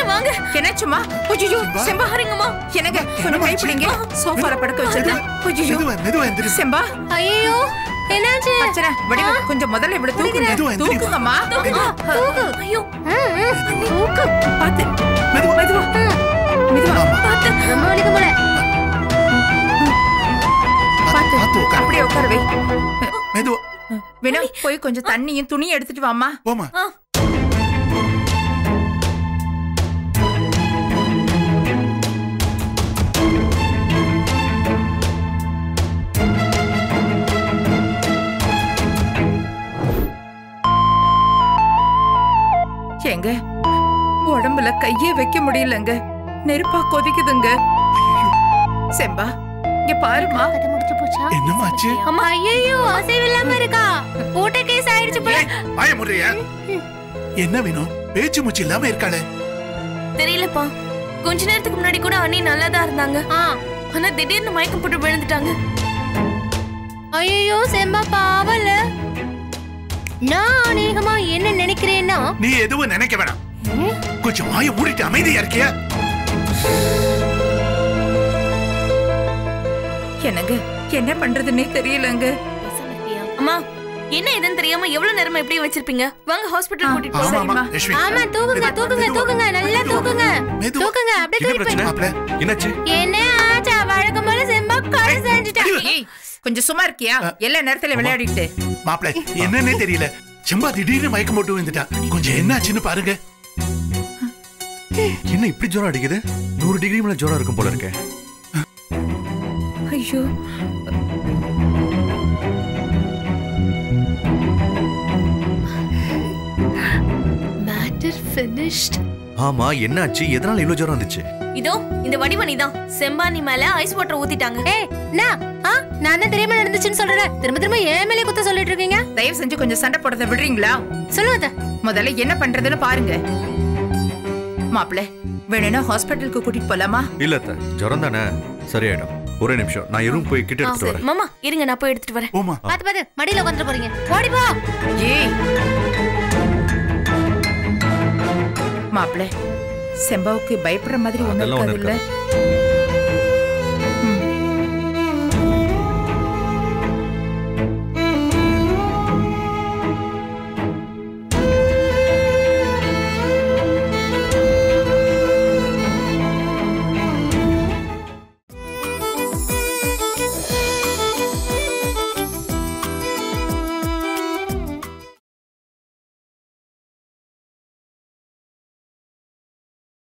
சீக்கிரம் வாங்க என்னாச்சுமா ஐயோ செம்பா பாருங்கம்மா என்னங்க கொஞ்சம் கை பிடிங்க சோஃபால படுக்க வச்சிருக்கேன் ஐயோ மெதுவா மெதுவா எந்திரி செம்பா ஐயோ என்னாச்சு அர்ச்சனா வடிவு கொஞ்சம் முதல்ல இவ்வளவு தூக்குங்க மெதுவா எந்திரி. தூக்குங்கம்மா தூக்கு ஐயோ ம், ம், தூக்கு பாத்து மெதுவா மெதுவா மெதுவா ஆமா ரொம்ப வலிக்கும் போல பார்த்து பார்த்து உட்காரு அப்படியே உட்கார வை மெதுவா வேணும் போய் கொஞ்சம் தண்ணியும் துணியும் எடுத்துட்டு வாமா போமா ஏங்க உடம்புல கையே வைக்க முடியலங்க நெருப்பா கொதிக்குதுங்க செம்பா இங்க பாருமா கதை முடிச்சு போச்சா என்னமாச்சு அம்மா ஐயோ அசைவில்லாம இருக்கா போட்ட கேஸ் ஆயிடுச்சு போல ஏய், வாய முறையா என்ன வேணும் பேச்சு மூச்சு இல்லாம இருக்காளே தெரியலப்பா கொஞ்ச நேரத்துக்கு முன்னாடி கூட அண்ணி நல்லா தான் இருந்தாங்க ஆ ஆனா திடீர்னு மயக்கம் போட்டு விழுந்துட்டாங்க ஐயோ செம்பா பாவல நான் அநேகமா என்ன நினைக்கிறேன்னா நீ எதுவும் நினைக்க வேணாம் கொஞ்சம் வாய மூடிட்டு அமைதியா இருக்கியா என்னங்க என்ன பண்றதுன்னே தெரியலங்க அம்மா என்ன இதுன்னு தெரியாம எவ்வளவு நேரமா இப்படியே வச்சிருப்பீங்க வாங்க ஹாஸ்பிட்டல் கூட்டிட்டு ஆமா போறோம் ஆமா சரிம்மா. லட்சுமி ஆமா தூக்குங்க தூக்குங்க தூக்குங்க நல்லா தூக்குங்க மெதுவா. தூக்குங்க அப்படியே என்ன தூக்கி பிரச்சனை மாப்ள என்னாச்சு என்ன ஆச்சா வழக்கம் போல செம்பா கொலை செஞ்சுட்டா ஏய் கொஞ்சம் சும்மா இருக்கியா எல்லா நேரத்துல விளையாடிட்டு மாப்பிள என்னன்னே தெரியல செம்பா திடீர்னு மயக்கம் போட்டு விழுந்துட்டா கொஞ்சம் என்னாச்சுன்னு பாருங்க என்ன இப்படி ஜுரம் அடிக்குது நூறு டிகிரி மேல ஜுரம் இருக்கும் போல இருக்கே ஐயோ மேட்டர் finished ஆமா என்னாச்சு எதனால இவ்வளவு ஜுரம் வந்துச்சு இதோ இந்த வடிவணி தான் செம்பானி மேல ஐஸ் வாட்டர் ஊத்திட்டாங்க ஏய் நான் ஆ நான் தான் தெரியாம நடந்துச்சுன்னு சொல்றேன் திரும்ப திரும்ப ஏன் மேலே குத்த சொல்லிட்டு இருக்கீங்க தயவு செஞ்சு கொஞ்சம் சண்டை போடுறத விடுறீங்களா சொல்லுங்க முதல்ல என்ன பண்றதுன்னு பாருங்க மாப்பிள்ள வேணும்னா ஹாஸ்பிட்டலுக்கு கூட்டிட்டு போலாமா இல்ல அத்தை, ஜுரம் தானே சரியாயிடும் ஒரே நிமிஷம் நான் எறும் போய் கிட்ட ஆ, எடுத்துட்டு சரி வரேன் மாமா இருங்க நான் போய் எடுத்துட்டு வரேன் போமா பாத்து பாத்து மடியில உட்காந்துட்டு போறீங்க ஓடி போ ஏய் மாப்பிள்ள செம்பாவுக்கு பயப்படுற மாதிரி ஒண்ணு அதெல்லாம் ஒண்ணும் இருக்காது இல்ல